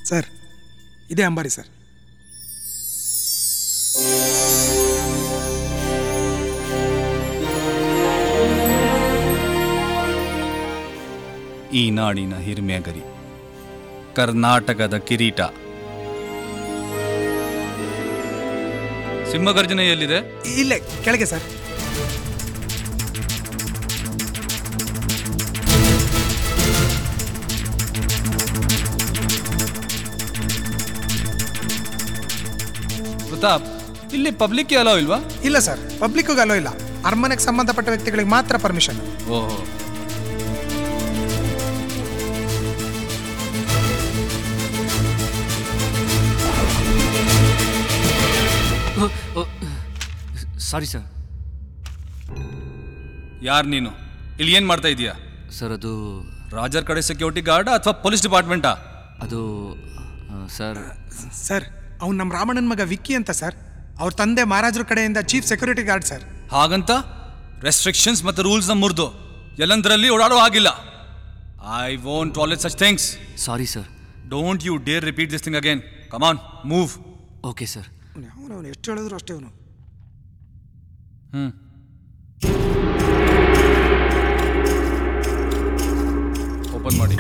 sir ಇದೇ ಅಂಬಾರಿ sir ಈ ನಾಡಿನ ಹಿರಿಮೆಯ ಗರಿ ಕರ್ನಾಟಕದ ಕಿರೀಟ ಸಿಂಹಗರ್ಜನೆ ಎಲ್ಲಿದೆ ಇಲ್ಲೇ ಕೆಳಗೆ ಸರ್ ಪ್ರತಾಪ್ ಇಲ್ಲಿ ಪಬ್ಲಿಕ್ಗೆ ಅಲೋ ಇಲ್ವಾ ಇಲ್ಲ ಸರ್ ಪಬ್ಲಿಕ್ಕಿಗೆ ಅಲೋ ಇಲ್ಲ ಅರಮನೆಗೆ ಸಂಬಂಧಪಟ್ಟ ವ್ಯಕ್ತಿಗಳಿಗೆ ಮಾತ್ರ ಪರ್ಮಿಷನ್ ಓಹೋ ಸಾರಿ ಸರ್ ಯಾರು ನೀನು ಇಲ್ಲಿ ಏನು ಮಾಡ್ತಾ ಇದೀಯಾ ಸರ್ ಅದು ರಾಜರ್ ಕಡೆ ಸೆಕ್ಯೂರಿಟಿ ಗಾರ್ಡ್ ಅಥವಾ ಪೊಲೀಸ್ ಡಿಪಾರ್ಟ್ಮೆಂಟಾ ಅದು ಆ, ಸರ್ ಸರ್ ಅವ್ನು ನಮ್ಮ ರಾಮಣ್ಣನ ಮಗ ವಿಕ್ಕಿ ಅಂತ ಸರ್ ಅವ್ರ ತಂದೆ ಮಹಾರಾಜರ ಕಡೆಯಿಂದ ಚೀಫ್ ಸೆಕ್ಯೂರಿಟಿ ಗಾರ್ಡ್ ಸರ್ ಹಾಗಂತ ರೆಸ್ಟ್ರಿಕ್ಷನ್ಸ್ ಮತ್ತು ರೂಲ್ಸ್ನ ಮುರಿದು ಎಲ್ಲಂದರಲ್ಲಿ ಓಡಾಡೋ ಆಗಿಲ್ಲ I won't tolerate such things sorry sir don't you dare repeat this thing again come on move okay sir ಅವನು ಅವನು ಎಷ್ಟು ಹೇಳಿದ್ರು ಅಷ್ಟೇ ಅವನು ಹ್ಮ್ ಓಪನ್ ಮಾಡಿ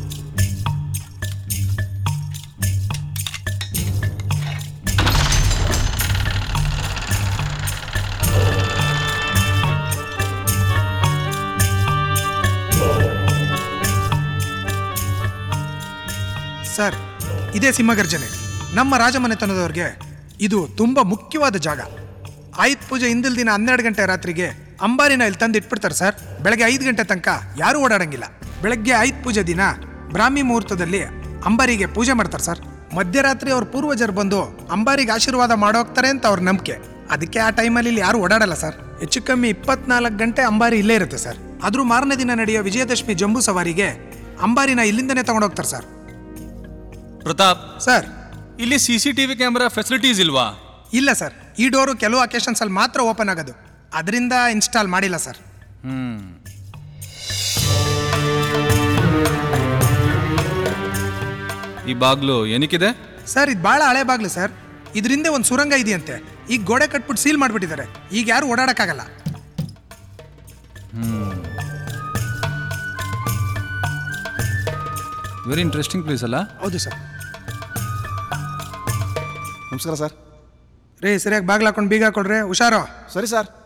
ಸರ್ ಇದೇ ಸಿಂಹಗರ್ಜನೆ ನಮ್ಮ ರಾಜಮನೆತನದವ್ರಿಗೆ ಇದು ತುಂಬ ಮುಖ್ಯವಾದ ಜಾಗ ಆಯುಧ್ ಪೂಜೆ ಹಿಂದಿಲ್ ದಿನ ಹನ್ನೆರಡು ಗಂಟೆ ರಾತ್ರಿಗೆ ಅಂಬಾರಿನ ಇಲ್ಲಿ ತಂದು ಇಟ್ಬಿಡ್ತಾರೆ ಸರ್ ಬೆಳಗ್ಗೆ ಐದು ಗಂಟೆ ತನಕ ಯಾರೂ ಓಡಾಡಂಗಿಲ್ಲ ಬೆಳಗ್ಗೆ ಆಯುಧ್ ಪೂಜೆ ದಿನ ಬ್ರಾಹ್ಮಿ ಮುಹೂರ್ತದಲ್ಲಿ ಅಂಬಾರಿಗೆ ಪೂಜೆ ಮಾಡ್ತಾರೆ ಸರ್ ಮಧ್ಯರಾತ್ರಿ ಅವ್ರ ಪೂರ್ವಜರು ಬಂದು ಅಂಬಾರಿಗೆ ಆಶೀರ್ವಾದ ಮಾಡೋಗ್ತಾರೆ ಅಂತ ಅವ್ರ ನಂಬಿಕೆ ಅದಕ್ಕೆ ಆ ಟೈಮಲ್ಲಿ ಇಲ್ಲಿ ಯಾರು ಓಡಾಡಲ್ಲ ಸರ್ ಹೆಚ್ಚು ಕಮ್ಮಿ ಇಪ್ಪತ್ನಾಲ್ಕು ಗಂಟೆ ಅಂಬಾರಿ ಇಲ್ಲೇ ಇರುತ್ತೆ ಸರ್ ಆದ್ರೂ ಮಾರನೇ ದಿನ ನಡೆಯೋ ವಿಜಯದಶಮಿ ಜಂಬೂ ಸವಾರಿಗೆ ಅಂಬಾರಿನ ಇಲ್ಲಿಂದನೇ ತಗೊಂಡೋಗ್ತಾರೆ ಸರ್ ಪ್ರತಾಪ್ ಸರ್ ಇಲ್ಲಿ C C T V camera facilities ಇಲ್ವಾ ಇಲ್ಲ ಸರ್ ಈ ಡೋರು ಕೆಲವು ಅಕೇಶನ್ಸ್ ಅಲ್ಲಿ ಮಾತ್ರ ಓಪನ್ ಆಗೋದು ಅದರಿಂದ ಇನ್ಸ್ಟಾಲ್ ಮಾಡಿಲ್ಲ ಸರ್ ಹ್ಮ್ ಈ ಬಾಗ್ಲು ಏನಕ್ಕಿದೆ ಸರ್ ಇದು ಭಾಳ ಹಳೆ ಬಾಗ್ಲು ಸರ್ ಇದರಿಂದ ಒಂದು ಸುರಂಗ ಇದೆಯಂತೆ ಈಗ ಗೋಡೆ ಕಟ್ಬಿಟ್ಟು ಸೀಲ್ ಮಾಡಿಬಿಟ್ಟಿದ್ದಾರೆ ಈಗ ಯಾರು ಓಡಾಡಕ್ಕಾಗಲ್ಲ ವೆರಿ ಇಂಟ್ರೆಸ್ಟಿಂಗ್ ಪ್ಲೇಸ್ ಅಲ್ಲ ಹೌದು ಸರ್ ನಮಸ್ಕಾರ ಸರ್ ರೇ ಸರಿಯಾಗಿ ಬಾಗ್ಲು ಹಾಕೊಂಡು ಬೀಗ ಹಾಕೊಡ್ರೆ ಹುಷಾರು ಸರಿ ಸರ್